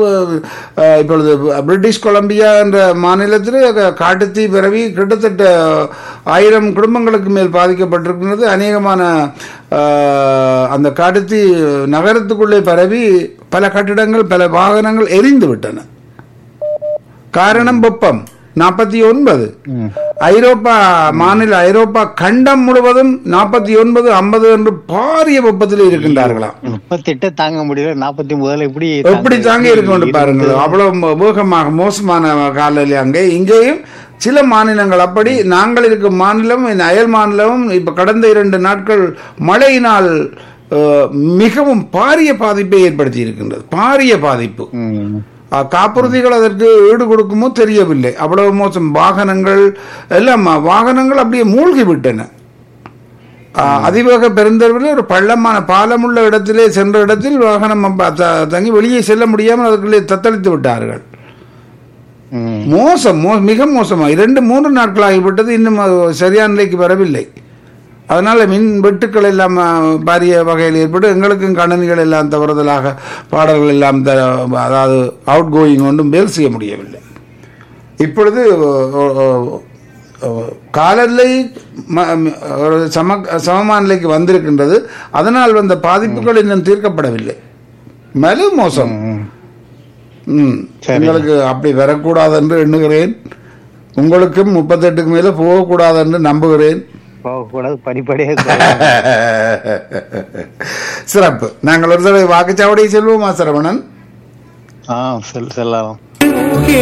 அஹ், இப்பொழுது British Columbia என்ற மாநிலத்தில் க- காட்டுத்தீ பரவி கிட்டத்தட்ட ஆயிரம் குடும்பங்களுக்கு மேல் பாதிக்கப்பட்டிருக்கிறது அநேகமான அஹ், அந்த காட்டுத்தீ நகரத்துக்குள்ளே பரவி பல கட்டிடங்கள் பல வாகனங்கள் எரிந்து விட்டன காரணம் வெப்பம் நாற்பத்தி ஒன்பது ஐரோப்பா மாநில ஐரோப்பா கண்டம் முழுவதும் நாற்பத்தி ஒன்பது ஐம்பது என்று பாரிய வெப்பத்தில் இருக்கின்றார்களாம் முப்பத்தெட்டு தாங்க முடியல நாற்பத்தி ஒன்பதுல எப்படி எப்படி தாங்க இருக்கு பாருங்கள் அவ்வளவு வேகமாக மோசமான காலையில் அங்கே இங்கேயும் சில மாநிலங்கள் அப்படி நாங்கள் இருக்கும் மாநிலம் இந்த அயல் மாநிலமும் இப்ப கடந்த இரண்டு நாட்கள் மழையினால் அஹ், மிகவும் பாரிய பாதிப்பை ஏற்படுத்தி இருக்கின்றது பாரிய பாதிப்பு ம். அஹ், காப்புறுதிகள் அதற்கு ஈடு கொடுக்குமோ தெரியவில்லை அவ்வளவு மோசம் வாகனங்கள் எல்லாம் வாகனங்கள் அப்படியே மூழ்கி விட்டன அஹ், அதிவேக பெருந்தர்வில் ஒரு பள்ளமான பாலமுள்ள இடத்திலே சென்ற இடத்தில் வாகனம் அப்ப த- தங்கி வெளியே செல்ல முடியாமல் அதுக்குள்ளே தத்தளித்து விட்டார்கள் ம். மோசம் மோ மிக மோசமா இரண்டு மூன்று நாட்கள் ஆகிவிட்டது இன்னும் அது சரியான நிலைக்கு வரவில்லை அதனால மின் வெட்டுக்கள் எல்லாம் அஹ், பாரிய வகையில் ஏற்பட்டு எங்களுக்கும் கணனிகள் எல்லாம் தவறுதலாக பாடல்கள் எல்லாம் த- அதாவது அவுட் கோயிங் ஒன்றும் மேல் செய்ய முடியவில்லை இப்பொழுது அஹ், அஹ், அஹ், காலநிலை ம- ம- ஒரு சம சமமான நிலைக்கு வந்திருக்கின்றது அதனால் வந்த பாதிப்புகள் இன்னும் தீர்க்கப்படவில்லை மேலும் மோசம் ம் சரி. எங்களுக்கு அப்படி வரக்கூடாது என்று எண்ணுகிறேன் உங்களுக்கும் முப்பத்தெட்டுக்கு மேல போகக்கூடாது என்று நம்புகிறேன் போகக்கூடாது படிப்படியே குறையும். சிறப்பு நாங்கள் ஒரு தடவை வாக்குச்சாவடி செல்வோமா சரவணன் ஆ செல் செல்லலாம்